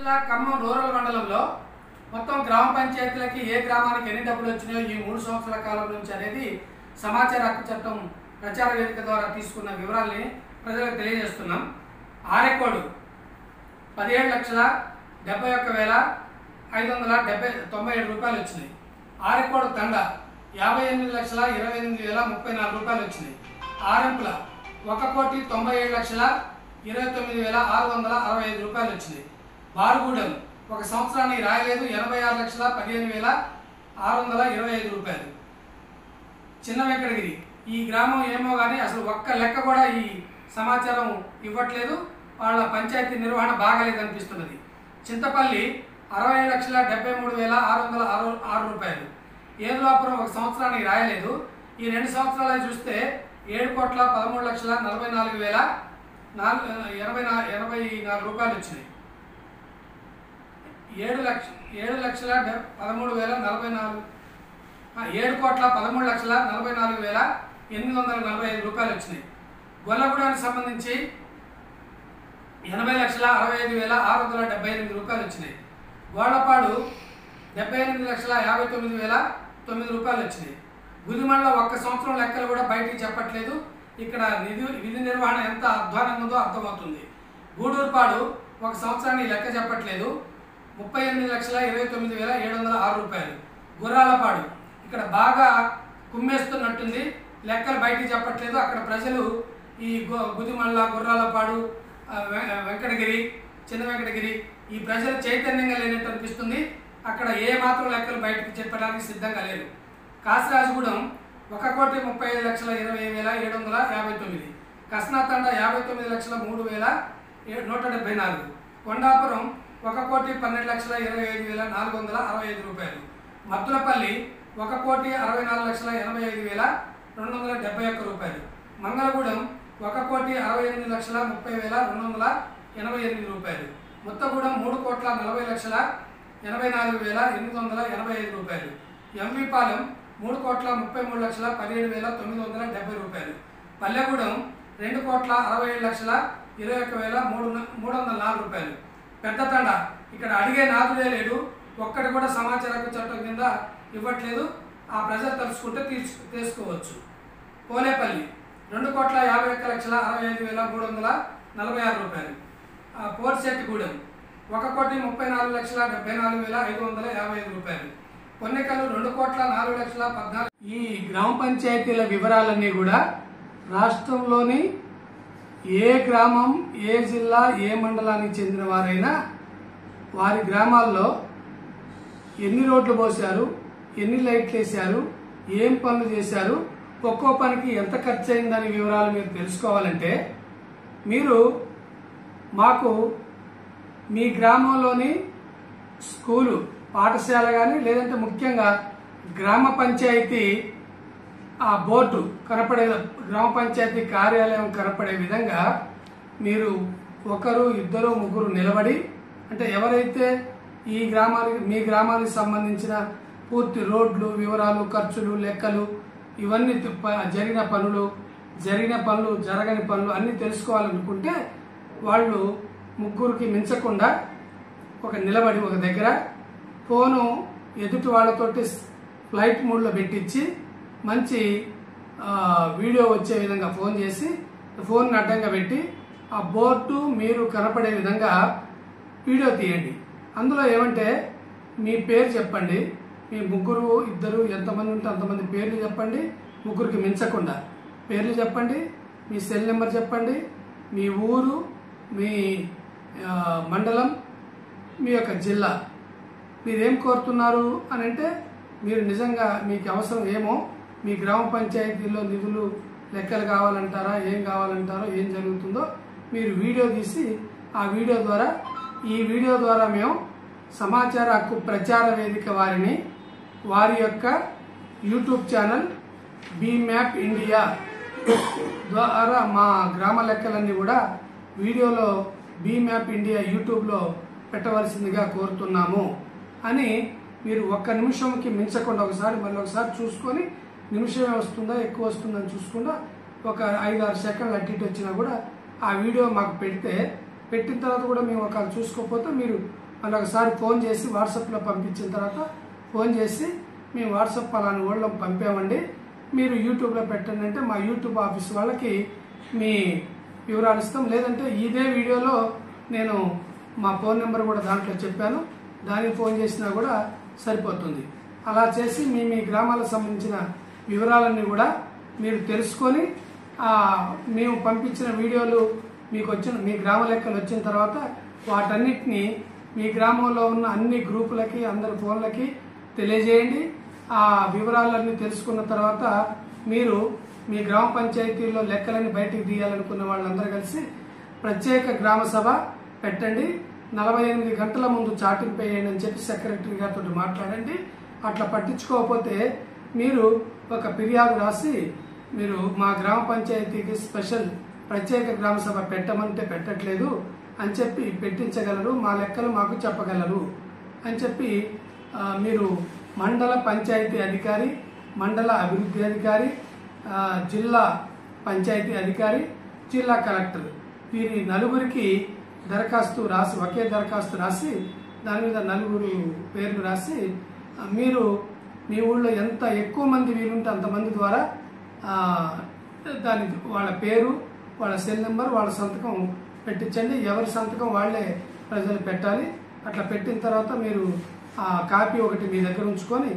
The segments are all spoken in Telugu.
జిల్లా ఖమ్మం రూరల్ మండలంలో మొత్తం గ్రామ పంచాయతీలకి ఏ గ్రామానికి ఎన్ని డబ్బులు వచ్చినాయో ఈ మూడు సంవత్సరాల కాలం నుంచి అనేది సమాచార హక్కు చట్టం ప్రచార వేదిక ద్వారా తీసుకున్న వివరాల్ని ప్రజలకు తెలియజేస్తున్నాం ఆరెకోడు పదిహేడు లక్షల డెబ్బై ఒక్క వేల ఐదు వందల డెబ్బై తొంభై ఏడు రూపాయలు వచ్చినాయి ఆరెకోడు తండ యాభై ఎనిమిది లక్షల ఇరవై ఎనిమిది వేల ముప్పై నాలుగు రూపాయలు వచ్చినాయి ఆరెంపుల ఒక కోటి తొంభై ఏడు లక్షల ఇరవై తొమ్మిది వేల ఆరు వందల అరవై ఐదు రూపాయలు వచ్చినాయి బారుగుడెం ఒక సంవత్సరానికి రాయలేదు ఎనభై ఆరు లక్షల పదిహేను వేల ఆరు వందల ఇరవై ఐదు రూపాయలు చిన్న వెంకటగిరి ఈ గ్రామం ఏమో కానీ అసలు ఒక్క లెక్క కూడా ఈ సమాచారం ఇవ్వట్లేదు వాళ్ళ పంచాయతీ నిర్వహణ బాగాలేదు అనిపిస్తున్నది చింతపల్లి అరవై లక్షల డెబ్బై మూడు వేల ఆరు వందల ఆరు ఆరు రూపాయలు ఏదులాపురం ఒక సంవత్సరానికి రాయలేదు ఈ రెండు సంవత్సరాలు చూస్తే ఏడు కోట్ల పదమూడు లక్షల నలభై నాలుగు వేల నాలుగు ఎనభై నా ఎనభై నాలుగు రూపాయలు వచ్చినాయి ఏడు లక్ష ఏడు లక్షల డె- పదమూడు వేల నలభై నాలుగు ఆ, ఏడు కోట్ల పదమూడు లక్షల నలభై నాలుగు వేల ఎనిమిది వందల నలభై ఐదు రూపాయలు వచ్చినాయి గొల్లగూడానికి సంబంధించి ఎనభై లక్షల అరవై ఐదు వేల ఆరు వందల డెబ్బై ఎనిమిది రూపాయలు వచ్చినాయి గోడపాడు డెబ్బై ఎనిమిది లక్షల యాభై తొమ్మిది వేల తొమ్మిది రూపాయలు వచ్చినాయి గుదిమళ్ళ ఒక్క సంవత్సరం లెక్కలు కూడా బయటికి చెప్పట్లేదు ఇక్కడ నిధి విధి నిర్వహణ ఎంత అధ్వానంగా ఉందో అర్థమవుతుంది గూడూరుపాడు ఒక సంవత్సరానికి లెక్క చెప్పట్లేదు ముప్పై ఎనిమిది లక్షల ఇరవై తొమ్మిది వేల ఏడు వందల ఆరు రూపాయలు గుర్రాలపాడు ఇక్కడ బాగా కుమ్మేస్తున్నట్టుంది లెక్కలు బయటికి చెప్పట్లేదు అక్కడ ప్రజలు ఈ గు- గుదిమల్ల గుర్రాలపాడు ఆ, వె- వెంకటగిరి చిన్న వెంకటగిరి ఈ ప్రజలు చైతన్యంగా లేనట్టు అనిపిస్తుంది అక్కడ ఏ మాత్రం లెక్కలు బయటకు చెప్పడానికి సిద్ధంగా లేరు కాశీరాజగూడెం ఒక కోటి ముప్పై ఐదు లక్షల ఇరవై వేల ఏడు వందల యాభై తొమ్మిది కస్నాతండ యాభై తొమ్మిది లక్షల మూడు వేల ఏ- నూట డెబ్బై నాలుగు కొండాపురం ఒక కోటి పన్నెండు లక్షల ఇరవై ఐదు వేల నాలుగు వందల అరవై ఐదు రూపాయలు మద్దులపల్లి ఒక కోటి అరవై నాలుగు లక్షల ఎనభై ఐదు వేల రెండు వందల డెబ్బై ఒక్క రూపాయలు మంగళగూడెం ఒక కోటి అరవై ఎనిమిది లక్షల ముప్పై వేల రెండు వందల ఎనభై ఎనిమిది రూపాయలు ముత్తగూడెం మూడు కోట్ల నలభై లక్షల ఎనభై నాలుగు వేల ఎనిమిది వందల ఎనభై ఐదు రూపాయలు ఎంవిపాలెం మూడు కోట్ల ముప్పై మూడు లక్షల పదిహేడు వేల తొమ్మిది వందల డెబ్బై రూపాయలు పల్లెగూడెం రెండు కోట్ల అరవై ఏడు లక్షల ఇరవై ఒక్క వేల మూడు న- మూడు వందల నాలుగు రూపాయలు పెద్దతండ ఇక్కడ అడిగే నాదుడే లేడు ఒక్కటి కూడా సమాచార హక్కు చట్టం కింద ఇవ్వట్లేదు ఆ ప్రజలు తలుచుకుంటే తీర్చు తీసుకోవచ్చు పోలేపల్లి రెండు కోట్ల యాభై ఒక్క లక్షల అరవై ఐదు వేల మూడు వందల నలభై ఆరు రూపాయలు ఆ, పోర్శెట్టిగూడెం ఒక కోటి ముప్పై నాలుగు లక్షల డెబ్బై నాలుగు వేల ఐదు వందల యాభై ఐదు రూపాయలు కొన్నికలు రెండు కోట్ల నాలుగు లక్షల పద్నాలుగు ఈ గ్రామ పంచాయతీల వివరాలన్నీ కూడా రాష్ట్రంలోని ఏ గ్రామం ఏ జిల్లా ఏ మండలానికి చెందిన వారైనా వారి గ్రామాల్లో ఎన్ని రోడ్లు పోశారు ఎన్ని లైట్లు వేశారు ఏం పనులు చేశారు ఒక్కో పనికి ఎంత ఖర్చు అయిందని వివరాలు మీరు తెలుసుకోవాలంటే మీరు మాకు మీ గ్రామంలోని స్కూలు పాఠశాల కానీ లేదంటే ముఖ్యంగా గ్రామ పంచాయతీ ఆ బోర్డు కనపడే గ్రామ పంచాయతీ కార్యాలయం కనపడే విధంగా మీరు ఒకరు ఇద్దరు ముగ్గురు నిలబడి అంటే ఎవరైతే ఈ గ్రామానికి మీ గ్రామానికి సంబంధించిన పూర్తి రోడ్లు వివరాలు ఖర్చులు లెక్కలు ఇవన్నీ తి- ప- జరిగిన పనులు జరిగిన పనులు జరగని పనులు అన్నీ తెలుసుకోవాలనుకుంటే వాళ్ళు ముగ్గురికి మించకుండా ఒక నిలబడి ఒక దగ్గర ఫోను ఎదుటి వాళ్ళతోటి ఫ్లైట్ మోడ్లో పెట్టించి మంచి ఆ, వీడియో వచ్చే విధంగా ఫోన్ చేసి ఫోన్ అడ్డంగా పెట్టి ఆ బోర్డు మీరు కనపడే విధంగా వీడియో తీయండి అందులో ఏమంటే మీ పేరు చెప్పండి మీ ముగ్గురు ఇద్దరు ఎంతమంది ఉంటే అంతమంది పేర్లు చెప్పండి ముగ్గురికి మించకుండా పేర్లు చెప్పండి మీ సెల్ నెంబర్ చెప్పండి మీ ఊరు మీ ఆ, మండలం మీ యొక్క జిల్లా మీరేం కోరుతున్నారు అని అంటే మీరు నిజంగా మీకు అవసరం ఏమో మీ గ్రామ పంచాయతీలో నిధులు లెక్కలు కావాలంటారా ఏం కావాలంటారో ఏం జరుగుతుందో మీరు వీడియో తీసి ఆ వీడియో ద్వారా ఈ వీడియో ద్వారా మేము సమాచార హక్కు ప్రచార వేదిక వారిని వారి యొక్క YouTube channel B map India ద్వారా మా గ్రామ లెక్కలన్నీ కూడా వీడియోలో బీ మ్యాప్ ఇండియా యూట్యూబ్లో పెట్టవలసిందిగా కోరుతున్నాము అని మీరు ఒక్క నిమిషంకి మించకుండా ఒకసారి మళ్ళీ ఒకసారి చూసుకొని నిమిషమే వస్తుందా ఎక్కువ వస్తుందని చూసుకుండా ఒక ఐదు ఆరు సెకండ్లు అటు ఇటు వచ్చినా కూడా ఆ వీడియో మాకు పెడితే పెట్టిన తర్వాత కూడా మేము ఒకవేళ చూసుకోకపోతే మీరు మళ్ళీ ఒకసారి ఫోన్ చేసి వాట్సాప్లో పంపించిన తర్వాత ఫోన్ చేసి మేము వాట్సాప్ పలాని ఊళ్ళో పంపామండి మీరు యూట్యూబ్లో పెట్టండి అంటే మా యూట్యూబ్ ఆఫీస్ వాళ్ళకి మీ వివరాలు ఇస్తాం లేదంటే ఇదే వీడియోలో నేను మా ఫోన్ నెంబర్ కూడా దాంట్లో చెప్పాను దానికి ఫోన్ చేసినా కూడా సరిపోతుంది అలా చేసి మీ మీ గ్రామాలకు సంబంధించిన వివరాలన్నీ కూడా మీరు తెలుసుకొని ఆ, మేము పంపించిన వీడియోలు మీకు వచ్చిన మీ గ్రామ లెక్కలు వచ్చిన తర్వాత వాటన్నిటిని మీ గ్రామంలో ఉన్న అన్ని గ్రూపులకి అందరి ఫోన్లకి తెలియజేయండి ఆ వివరాలన్నీ తెలుసుకున్న తర్వాత మీరు మీ గ్రామ పంచాయతీల్లో లెక్కలని బయటికి తీయాలనుకున్న వాళ్ళందరూ కలిసి ప్రత్యేక గ్రామ సభ పెట్టండి నలభై ఎనిమిది గంటల ముందు చాటింపు వేయండి అని చెప్పి సెక్రటరీ గారితో మాట్లాడండి అట్లా పట్టించుకోకపోతే మీరు ఒక ఫిర్యాదు రాసి మీరు మా గ్రామ పంచాయతీకి స్పెషల్ ప్రత్యేక గ్రామ సభ పెట్టమంటే పెట్టట్లేదు అని చెప్పి పెట్టించగలరు మా లెక్కలు మాకు చెప్పగలరు అని చెప్పి ఆ, మీరు మండల పంచాయతీ అధికారి మండల అభివృద్ధి అధికారి ఆ, జిల్లా పంచాయతీ అధికారి జిల్లా కలెక్టర్ వీరి నలుగురికి దరఖాస్తు రాసి ఒకే దరఖాస్తు రాసి దాని మీద నలుగురు పేర్లు రాసి ఆ, మీరు మీ ఊళ్ళో ఎంత ఎక్కువ మంది వీలుంటే అంతమంది ద్వారా ఆ, దాని వాళ్ళ పేరు వాళ్ళ సెల్ నెంబర్ వాళ్ళ సంతకం పెట్టించండి ఎవరి సంతకం వాళ్ళే ప్రజలు పెట్టాలి అట్లా పెట్టిన తర్వాత మీరు ఆ కాపీ ఒకటి మీ దగ్గర ఉంచుకొని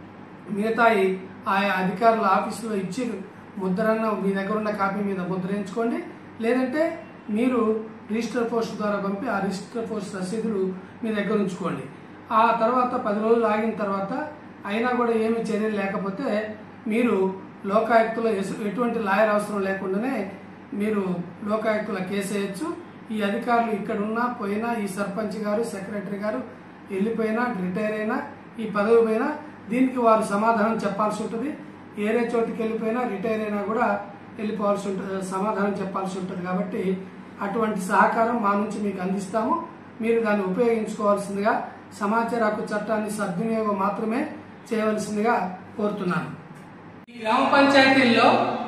మిగతాయి ఆయా అధికారుల ఆఫీసులో ఇచ్చి ముద్రన్న మీ దగ్గర ఉన్న కాపీ మీద ముద్రించుకోండి లేదంటే మీరు రిజిస్టర్ పోస్ట్ ద్వారా పంపి ఆ రిజిస్టర్ పోస్ట్ రసీదులు మీ దగ్గర ఉంచుకోండి ఆ తర్వాత పది రోజులు ఆగిన తర్వాత అయినా కూడా ఏమి చర్యలు లేకపోతే మీరు లోకాయుక్తలో ఎసు- ఎటువంటి లాయర్ అవసరం లేకుండానే మీరు లోకాయుక్తుల కేసు వేయచ్చు ఈ అధికారులు ఇక్కడ ఉన్నా పోయినా ఈ సర్పంచ్ గారు సెక్రటరీ గారు వెళ్ళిపోయినా రిటైర్ అయినా ఈ పదవి పోయినా దీనికి వారు సమాధానం చెప్పాల్సి ఉంటుంది ఏరే చోటికి వెళ్ళిపోయినా రిటైర్ అయినా కూడా వెళ్ళిపోవాల్సి ఉంటుంది సమాధానం చెప్పాల్సి ఉంటుంది కాబట్టి అటువంటి సహకారం మా నుంచి మీకు అందిస్తాము మీరు దాన్ని ఉపయోగించుకోవాల్సిందిగా సమాచార హక్కు చట్టాన్ని సద్వినియోగం మాత్రమే చేయవలసిందిగా కోరుతున్నాను ఈ గ్రామ పంచాయతీల్లో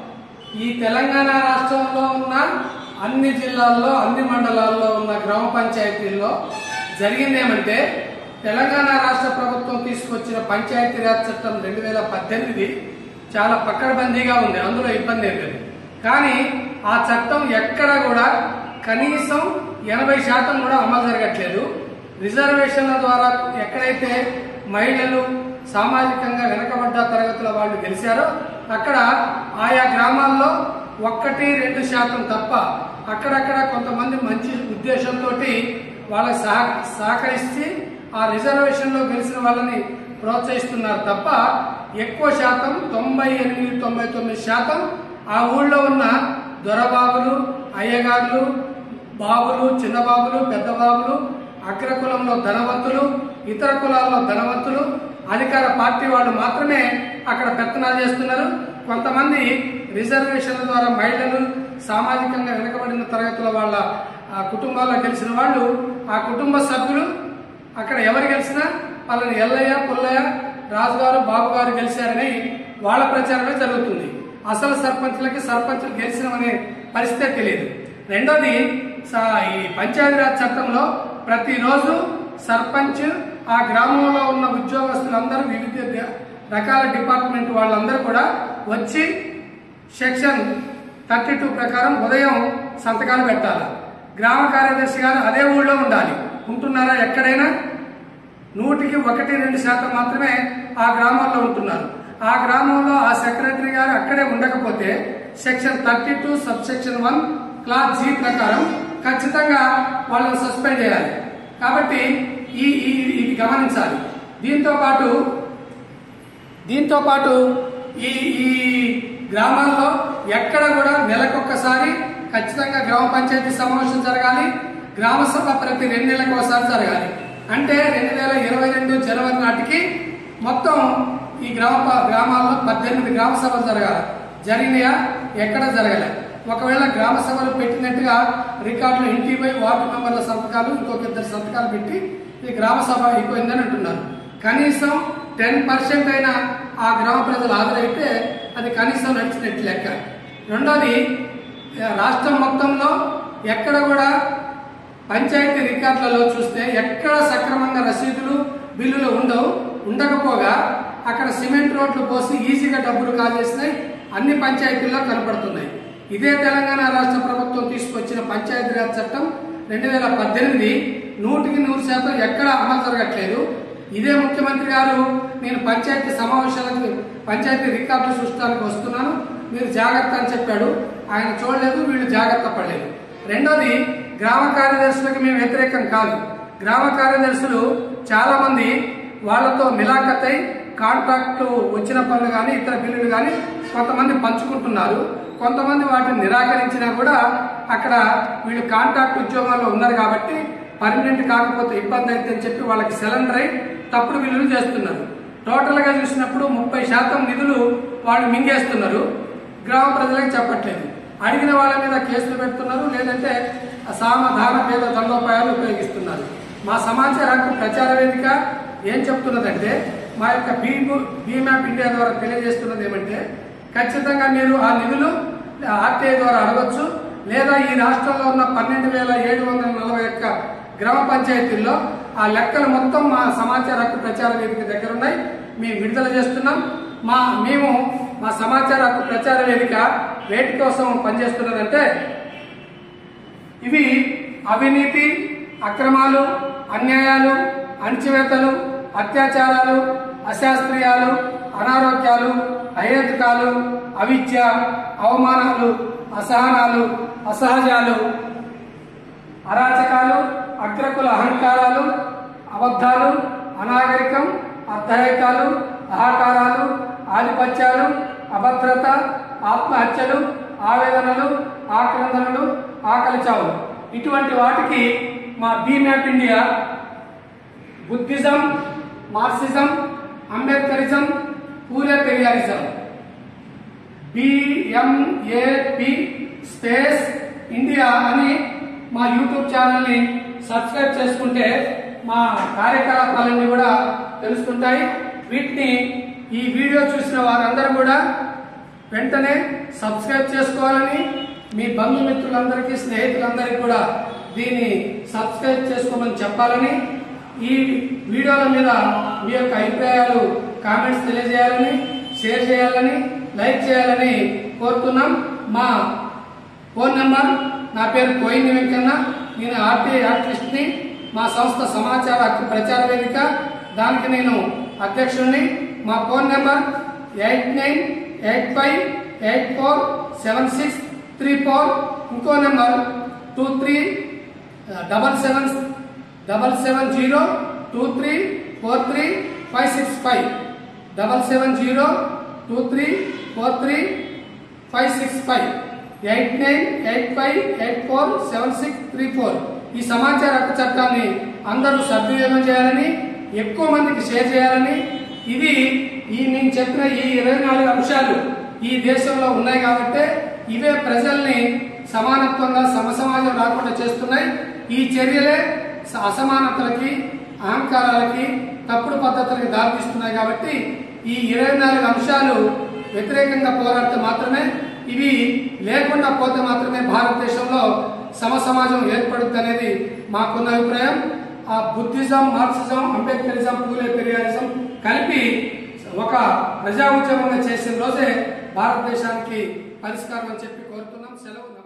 ఈ తెలంగాణ రాష్ట్రంలో ఉన్న అన్ని జిల్లాల్లో అన్ని మండలాల్లో ఉన్న గ్రామ పంచాయతీల్లో జరిగింది ఏమంటే తెలంగాణ రాష్ట్ర ప్రభుత్వం తీసుకొచ్చిన పంచాయతీరాజ్ చట్టం రెండు వేల పద్దెనిమిది చాలా పక్కడబందీగా ఉంది అందులో ఇబ్బంది ఏం లేదు కానీ ఆ చట్టం ఎక్కడ కూడా కనీసం ఎనభై శాతం కూడా అమలు జరగట్లేదు రిజర్వేషన్ల ద్వారా ఎక్కడైతే మహిళలు సామాజికంగా వెనకబడ్డ తరగతుల వాళ్ళు గెలిచారో అక్కడ ఆయా గ్రామాల్లో ఒక్కటి రెండు శాతం తప్ప అక్కడక్కడ కొంతమంది మంచి ఉద్దేశంతో వాళ్ళకి సహ సహకరించి ఆ రిజర్వేషన్లో గెలిచిన వాళ్ళని ప్రోత్సహిస్తున్నారు తప్ప ఎక్కువ శాతం తొంభై ఎనిమిది తొంభై తొమ్మిది శాతం ఆ ఊళ్ళో ఉన్న దొరబాబులు అయ్యగారులు బాబులు చిన్న బాబులు పెద్ద బాబులు అగ్రకులంలో ధనవంతులు ఇతర కులాల్లో ధనవంతులు అధికార పార్టీ వాళ్ళు మాత్రమే అక్కడ పెత్తనాలు చేస్తున్నారు కొంతమంది రిజర్వేషన్ల ద్వారా మహిళలు సామాజికంగా వెనుకబడిన తరగతుల వాళ్ళ ఆ కుటుంబాల్లో గెలిచిన వాళ్ళు ఆ కుటుంబ సభ్యులు అక్కడ ఎవరు గెలిచినా వాళ్ళని ఎల్లయ్య పుల్లయ్య రాజు గారు బాబు గారు గెలిచారని వాళ్ళ ప్రచారమే జరుగుతుంది అసలు సర్పంచ్లకి సర్పంచులు గెలిచినమనే పరిస్థితే తెలియదు రెండోది స- ఈ పంచాయతీరాజ్ చట్టంలో ప్రతిరోజు సర్పంచ్ ఆ గ్రామంలో ఉన్న ఉద్యోగస్తులందరూ వివిధ ద- రకాల డిపార్ట్మెంట్ వాళ్ళందరూ కూడా వచ్చి సెక్షన్ థర్టీ టూ ప్రకారం ఉదయం సంతకాలు పెట్టాలి గ్రామ కార్యదర్శి గారు అదే ఊళ్ళో ఉండాలి ఉంటున్నారా ఎక్కడైనా నూటికి ఒకటి రెండు శాతం మాత్రమే ఆ గ్రామాల్లో ఉంటున్నారు ఆ గ్రామంలో ఆ సెక్రటరీ గారు అక్కడే ఉండకపోతే section thirty two sub section one class G ప్రకారం ఖచ్చితంగా వాళ్ళని సస్పెండ్ చేయాలి కాబట్టి ఈ ఈ ఇది గమనించాలి దీంతో పాటు దీంతో పాటు ఈ ఈ గ్రామాల్లో ఎక్కడ కూడా నెలకొక్కసారి ఖచ్చితంగా గ్రామ పంచాయతీ సమావేశం జరగాలి గ్రామ సభ ప్రతి రెండు నెలలకు ఒకసారి జరగాలి అంటే రెండు వేల ఇరవై రెండు జనవరి నాటికి మొత్తం ఈ గ్రామ ప- గ్రామాల్లో పద్దెనిమిది గ్రామ సభలు జరగాలి జరిగినాయా ఎక్కడ జరగలే ఒకవేళ గ్రామ సభలు పెట్టినట్టుగా రికార్డులు ఇంటికి పోయి వార్డు మెంబర్ల సంతకాలు ఇంకొక ఇద్దరు సంతకాలు పెట్టి ఇది గ్రామ సభ అయిపోయిందని అంటున్నారు కనీసం టెన్ పర్సెంట్ అయినా ఆ గ్రామ ప్రజలు హాజరైతే అది కనీసం నడిచినట్టు లెక్క రెండోది ఆ, రాష్ట్రం మొత్తంలో ఎక్కడ కూడా పంచాయతీ రికార్డులలో చూస్తే ఎక్కడ సక్రమంగా రసీదులు బిల్లులు ఉండవు ఉండకపోగా అక్కడ సిమెంట్ రోడ్లు పోసి ఈజీగా డబ్బులు కాజేసినాయి అన్ని పంచాయతీల్లో కనపడుతున్నాయి ఇదే తెలంగాణ రాష్ట్ర ప్రభుత్వం తీసుకొచ్చిన పంచాయతీరాజ్ చట్టం రెండు వేల పద్దెనిమిది నూటికి నూరు శాతం ఎక్కడ అమలు జరగట్లేదు ఇదే ముఖ్యమంత్రి గారు నేను పంచాయతీ సమావేశాలకు పంచాయతీ రికార్డులు చూడటానికి వస్తున్నాను మీరు జాగ్రత్త అని చెప్పాడు ఆయన చూడలేదు వీళ్ళు జాగ్రత్త పడలేదు రెండోది గ్రామ కార్యదర్శులకు మేము వ్యతిరేకం కాదు గ్రామ కార్యదర్శులు చాలా మంది వాళ్ళతో మిలాఖతై కాంట్రాక్ట్ వచ్చిన పనులు కానీ ఇతర బిల్లులు కానీ కొంతమంది పంచుకుంటున్నారు కొంతమంది వాటిని నిరాకరించినా కూడా అక్కడ వీళ్ళు కాంట్రాక్ట్ ఉద్యోగాల్లో ఉన్నారు కాబట్టి పర్మనెంట్ కాకపోతే ఇబ్బంది అయితే అని చెప్పి వాళ్ళకి సిలిండర్ అయి తప్పుడు బిల్లులు చేస్తున్నారు టోటల్ గా చూసినప్పుడు ముప్పై శాతం నిధులు వాళ్ళు మింగేస్తున్నారు గ్రామ ప్రజలకు చెప్పట్లేదు అడిగిన వాళ్ళ మీద కేసులు పెడుతున్నారు లేదంటే సామధాన పేద దండోపాయాలు ఉపయోగిస్తున్నారు మా సమాచార హక్కు ప్రచార వేదిక ఏం చెప్తున్నదంటే మా యొక్క బీ బీ మ్యాప్ ఇండియా ద్వారా తెలియజేస్తున్నది ఏమంటే ఖచ్చితంగా మీరు ఆ నిధులు ఆర్టీఐ ద్వారా అడగొచ్చు లేదా ఈ రాష్ట్రంలో ఉన్న పన్నెండు వేల ఏడు వందల నలభై ఒక్క గ్రామ పంచాయతీల్లో ఆ లెక్కలు మొత్తం మా సమాచార హక్కు ప్రచార వేదిక దగ్గర ఉన్నాయి మేము విడుదల చేస్తున్నాం మా మేము మా సమాచార హక్కు ప్రచార వేదిక వేటి కోసం పనిచేస్తున్నదంటే ఇవి అవినీతి అక్రమాలు అన్యాయాలు అణచివేతలు అత్యాచారాలు అశాస్త్రీయాలు అనారోగ్యాలు అహేతుకాలు అవిద్య అవమానాలు అసహనాలు అసహజాలు అరాచకాలు అగ్రకుల అహంకారాలు అబద్ధాలు అనాగరికం అర్ధరేకాలు అహకారాలు ఆధిపత్యాలు అభద్రత ఆత్మహత్యలు ఆవేదనలు ఆక్రందనలు ఆకలి చావులు ఇటువంటి వాటికి మా B map India Buddhism Marxism Ambedkarism Phule Periyarism BMAP space India అని మా యూట్యూబ్ ఛానల్ని సబ్స్క్రైబ్ చేసుకుంటే మా కార్యకలాపాలన్నీ కూడా తెలుస్తుంటాయి వీటిని ఈ వీడియో చూసిన వారందరూ కూడా వెంటనే సబ్స్క్రైబ్ చేసుకోవాలని మీ బంధుమిత్రులందరికీ స్నేహితులందరికీ కూడా దీన్ని సబ్స్క్రైబ్ చేసుకోమని చెప్పాలని ఈ వీడియోల మీద మీ యొక్క అభిప్రాయాలు కామెంట్స్ తెలియజేయాలని షేర్ చేయాలని లైక్ చేయాలని కోరుతున్నాం మా ఫోన్ నెంబర్ నా పేరు కోయిని వెంకన్న నేను ఆర్టీఐ యాక్టివిస్ట్ని మా సంస్థ సమాచార హక్కు ప్రచార వేదిక దానికి నేను అధ్యక్షుడిని మా phone number eight nine eight five eight four seven six three four ఇంకో number two three double seven double seven zero two three four three five six five double seven zero two three four three five six five eight nine eight five eight four seven six three four ఈ సమాచార హక్కు చట్టాన్ని అందరూ సద్వినియోగం చేయాలని ఎక్కువ మందికి షేర్ చేయాలని ఇది ఈ నేను చెప్పిన ఈ ఇరవై నాలుగు అంశాలు ఈ దేశంలో ఉన్నాయి కాబట్టి ఇవే ప్రజల్ని సమానత్వంగా సమసమాజం రాకుండా చేస్తున్నాయి ఈ చర్యలే స- అసమానతలకి అహంకారాలకి తప్పుడు పద్ధతులకి దారితీస్తున్నాయి కాబట్టి ఈ ఇరవై నాలుగు అంశాలు వ్యతిరేకంగా పోరాడితే మాత్రమే ఇవి లేకుండా పోతే మాత్రమే భారతదేశంలో సమసమాజం ఏర్పడుద్ది అనేది మాకున్న అభిప్రాయం ఆ Buddhism Marxism Ambedkarism Phule Periyarism కలిపి ఒక ప్రజా ఉద్యమంగా చేసిన రోజే భారతదేశానికి పరిష్కారం అని చెప్పి కోరుతున్నాం సెలవు